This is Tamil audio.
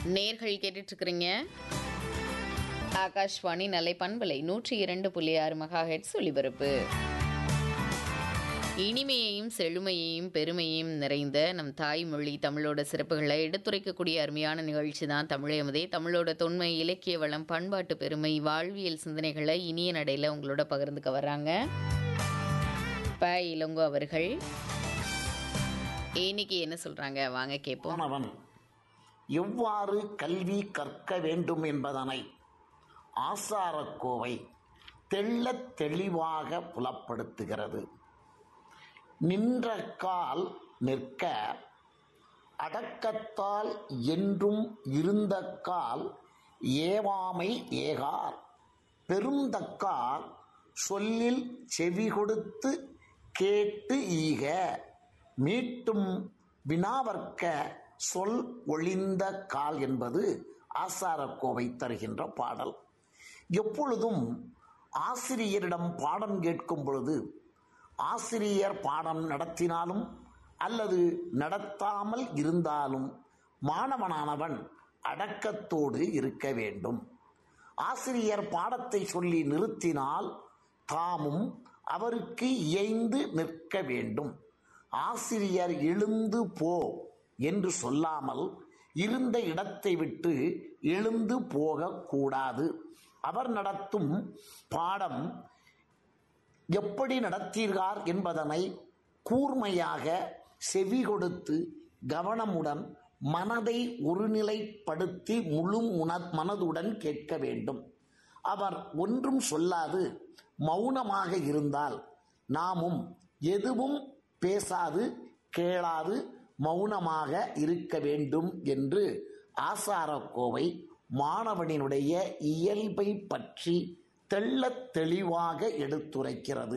நேர்கள் கேட்டுட்டு இருக்கிறீங்க ஆகாஷ்வாணி நலை பண்பலை நூற்றி இரண்டு புள்ளி ஆறு மகா ஹெட்ஸ் ஒலிபரப்பு இனிமையையும் செழுமையையும் பெருமையையும் நிறைந்த நம் தாய்மொழி தமிழோட சிறப்புகளை எடுத்துரைக்கக்கூடிய அருமையான நிகழ்ச்சி தான் தமிழமதே தமிழோட தொன்மை இலக்கிய வளம் பண்பாட்டு பெருமை வாழ்வியல் சிந்தனைகளை இனிய நடையில் உங்களோட பகிர்ந்துக்க வர்றாங்க ப இளங்கோ அவர்கள் இன்னைக்கு என்ன சொல்றாங்க வாங்க கேட்போம் மாணவன் எவ்வாறு கல்வி கற்க வேண்டும் என்பதனை ஆசாரக்கோவை தெள்ளத் தெளிவாக புலப்படுத்துகிறது நின்ற கால் நிற்க அடக்கத்தால் என்றும் இருந்த கால் ஏவாமை ஏகார் பெருந்தக்கார் சொல்லில் செவி கொடுத்து கேட்டு ஈக மீட்டும் வினாவர்க்க சொல் ஒளிந்த கால் என்பது ஆசாரக்கோவை தருகின்ற பாடல் எப்பொழுதும் ஆசிரியரிடம் பாடம் கேட்கும் பொழுது ஆசிரியர் பாடம் நடத்தினாலும் அல்லது நடத்தாமல் இருந்தாலும் மாணவனானவன் அடக்கத்தோடு இருக்க வேண்டும் ஆசிரியர் பாடத்தை சொல்லி நிறுத்தினால் தாமும் அவருக்கு இயைந்து நிற்க வேண்டும் ஆசிரியர் எழுந்து போ என்று சொல்லாமல் இருந்த இடத்தை விட்டு எழுந்து போகக்கூடாது அவர் நடத்தும் பாடம் எப்படி நடத்தீர்கள் என்பதனை கூர்மையாக செவி கொடுத்து கவனமுடன் மனதை ஒருநிலைப்படுத்தி முழு முன மனதுடன் கேட்க வேண்டும் அவர் ஒன்றும் சொல்லாது மௌனமாக இருந்தால் நாமும் எதுவும் பேசாது கேளாது மௌனமாக இருக்க வேண்டும் என்று ஆசாரக்கோவை மாணவனினுடைய இயல்பை பற்றி தெள்ளத் தெளிவாக எடுத்துரைக்கிறது